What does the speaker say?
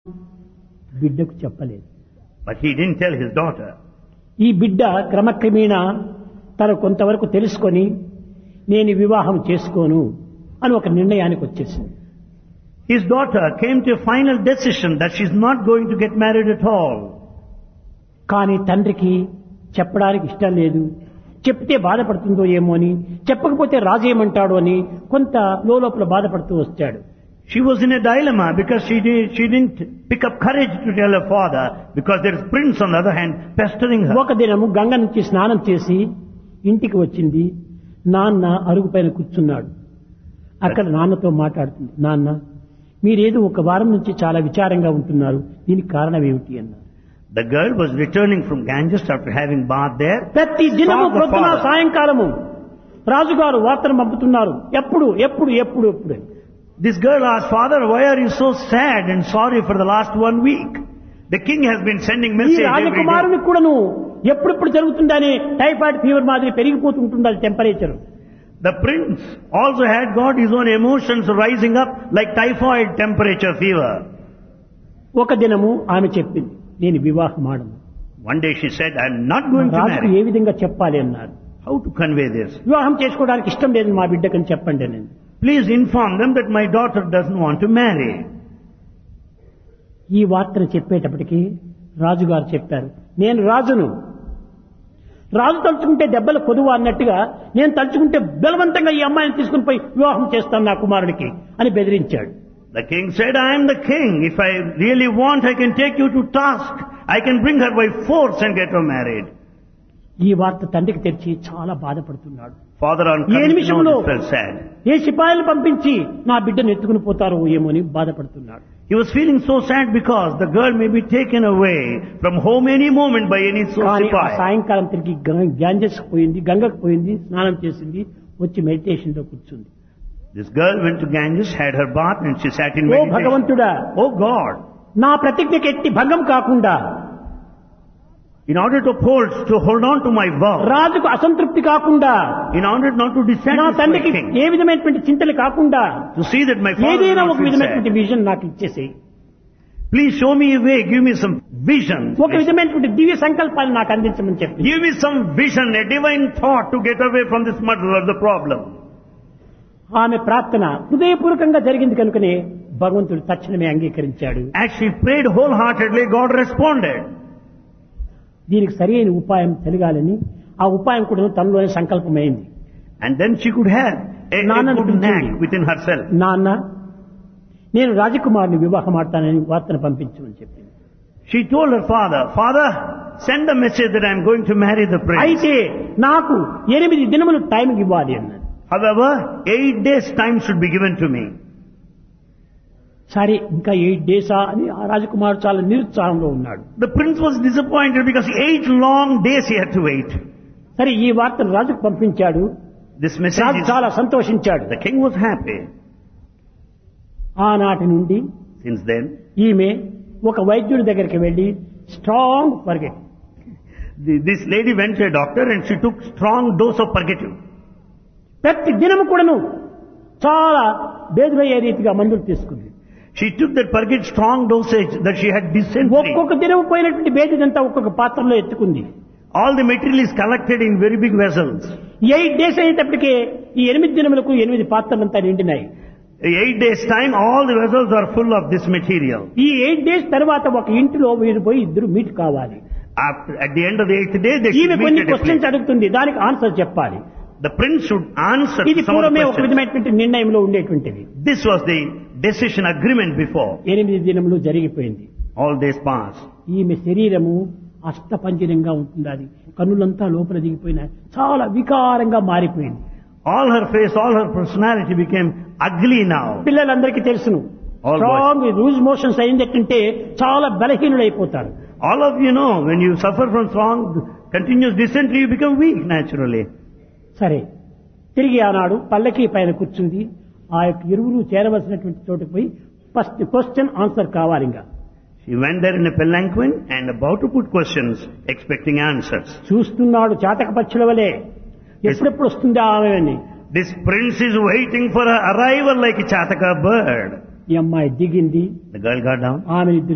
బిడ్డకు చెప్పలేదు But he didn't tell his daughter. ఈ బిడ్డ క్రమక్రమేణా తను కొంతవరకు తెలుసుకొని నేను ఈ వివాహం చేసుకోను అని ఒక నిర్ణయానికి వచ్చేసింది His daughter came to a final decision that she's not going to get married at all. కానీ తండ్రికి చెప్పడానికి ఇష్టం లేదు చెప్తే బాధపడుతుందో ఏమో అని చెప్పకపోతే రాజు ఏమంటాడు అని కొంత లోపల బాధపడుతూ వచ్చాడు She was in a dilemma because she, did, she didn't pick up courage to tell her father because there is prince on the other hand pestering her. ఒక దినము గంగ నుంచి స్నానం చేసి ఇంటికి వచ్చింది నాన్న అరుగు పైన కూర్చున్నాడు అక్కడ నాన్నతో మాట్లాడుతుంది నాన్న మీరేదో ఒక వారం నుంచి చాలా విచారంగా ఉంటున్నారు దీనికి కారణం ఏమిటి అన్నారు The girl was returning from Ganges after having bathed there. ప్రతి దినము Saw the ప్రొద్దున father. సాయంకాలము రాజుగారు వార్తను పంపుతున్నారు ఎప్పుడు ఎప్పుడు ఎప్పుడు ఎప్పుడు అని. This girl asked, Father, why are you so sad and sorry for the last one week? The king has been sending ఈ message every day. రాజకుమారుని కూడాను ఎప్పుడెప్పుడు జరుగుతుందని టైఫాయిడ్ ఫీవర్ మాదిరి పెరిగిపోతుంటుంది temperature The prince also had got his own emotions rising up like typhoid temperature fever. ఒక దినము ఆమె చెప్పింది నేను వివాహం ఆడను One day she said, I'm not going to రాజుకు marry. ఏ విధంగా చెప్పాలి అన్నారు How to convey this? వివాహం చేసుకోవడానికి ఇష్టం లేదు మా బిడ్డకని చెప్పండి నేను Please inform them that my daughter doesn't want to marry. ఈ వార్తను చెప్పేటప్పటికి రాజుగారు చెప్పారు నేను రాజును రాజు తలుచుకుంటే దెబ్బలు కొదువు అన్నట్టుగా నేను తలుచుకుంటే బలవంతంగా ఈ అమ్మాయిని తీసుకుని పోయి వివాహం చేస్తాను నా కుమారుడికి అని బెదిరించాడు The king said, I am the king. If I really want, I can take you to task. I can bring her by force and get her married. ఈ వార్త తండ్రికి తెరిచి చాలా బాధపడుతున్నాడు Father on A coming to know నిమిషంలో this felt sad. ఏ సిపాయిలు పంపించి నా బిడ్డను ఎత్తుకుని పోతారో ఏమో అని బాధపడుతున్నాడు He was feeling so sad because the girl may be taken away from home any moment by any so కానీ ఆ sipai. సాయంకాలం తిరిగి గం- గ్యాంజెస్ పోయింది గంగకు పోయింది స్నానం చేసింది వచ్చి మెడిటేషన్ లో కూర్చుంది This girl went to Ganges, had her bath and she sat in oh meditation. భగవంతుడా Oh God, నా ప్రతిజ్ఞకి ఎట్టి భంగం కాకుండా in order to uphold, to hold on to my vow, రాజుకు అసంతృప్తి కాకుండా in order not to నా dissatisfy తండ్రికి king, ఏ విధమైనటువంటి చింతలు కాకుండా to see that my father will ఏదైనా not ఒక feel విధమైనటువంటి sad. విజన్ నాకు ఇచ్చేసి Please show me a way, give me some vision. ఒక విధమైనటువంటి దివ్య సంకల్పాన్ని నాకు అందించమని చెప్పి Give me some vision, a divine thought to get away from this muddle of the problem. ఆమె ప్రార్థన హృదయపూర్వకంగా జరిగింది కనుకనే భగవంతుడు తక్షణమే అంగీకరించాడు As she prayed wholeheartedly, God responded. దీనికి సరి అయిన ఉపాయం తెలియాలని ఆ ఉపాయం కూడా తనలోనే సంకల్పమైంది And then she could have a, a నాన్నను good పిలిచింది. knack within herself. నాన్న నేను రాజకుమారుని వివాహం ఆడతానని వార్తను పంపించమని చెప్పింది She told her father, Father, send a message that I am going to marry the prince. అయితే నాకు ఎనిమిది దినములు టైం ఇవ్వాలి అన్నాడు However, eight days time should be given to me. సరే ఇంకా ఎయిట్ డేసా అని ఆ రాజకుమారుడు చాలా నిరుత్సాహంలో ఉన్నాడు The prince was disappointed because eight long days he had to wait. సరే ఈ వార్తను రాజుకు పంపించాడు This message రాజు is, చాలా సంతోషించాడు the king was happy. ఆనాటి నుండి Since then, ఈమె ఒక వైద్యుడి దగ్గరికి వెళ్లి స్ట్రాంగ్ పర్గెట్ the, this lady went to a doctor and she took strong dose of purgative. ప్రతి దినము కూడాను చాలా బేదులయ్యే రీతిగా మందులు తీసుకుంది She took that purgate strong dosage that she had dysentery. ఒక్కొక్క దినము పోయినటువంటి బేదిదంతా ఒక్కొక్క పాత్రలో ఎత్తుకుంది All the material is collected in very big vessels. Eight days అయ్యేటప్పటికే ఈ ఎనిమిది దినములకు ఎనిమిది పాత్రలంతా నిండినాయి Eight days time, all the vessels are full of this material. ఈ ఎయిట్ డేస్ తర్వాత ఒక ఇంటిలో మీరు పోయి ఇద్దరు మీట్ కావాలి After, at the end of the eighth day, they ఈమె should కొన్ని meet at a place. Questions అడుగుతుంది దానికి ఆన్సర్ చెప్పాలి The prince should answer ఇది some of the పూర్వమే ఒక questions. విధమైనటువంటి నిర్ణయంలో ఉండేటువంటిది This was the decision agreement before. ఎనిమిది దినములు జరిగిపోయింది All days passed. ఈమె శరీరము అష్టపంజరంగా ఉంటుంది కన్నులంతా లోపల దిగిపోయినాయి చాలా వికారంగా మారిపోయింది All her face, all her personality became ugly now. పిల్లలందరికీ తెలుసును All స్ట్రాంగ్ లూజ్ మోషన్స్ అయిందంటే చాలా బలహీనులైపోతారు All of you know, when you suffer from strong, continuous dysentery, you become weak naturally. సరే తిరిగి ఆనాడు పల్లకి పైన కూర్చుంది ఆ యొక్క ఎరువులు చేరవలసినటువంటి చోటుకు పోయి ఫస్ట్ క్వశ్చన్ ఆన్సర్ కావాలి ఇంకా She went there in a palanquin and about to put questions, expecting answers. చూస్తున్నాడు చాతక పక్షుల వలె ఎప్పుడెప్పుడు వస్తుందా ఆమె అని This prince is waiting for her arrival like a chataka bird. ఈ అమ్మాయి దిగింది The girl got down. ఆమె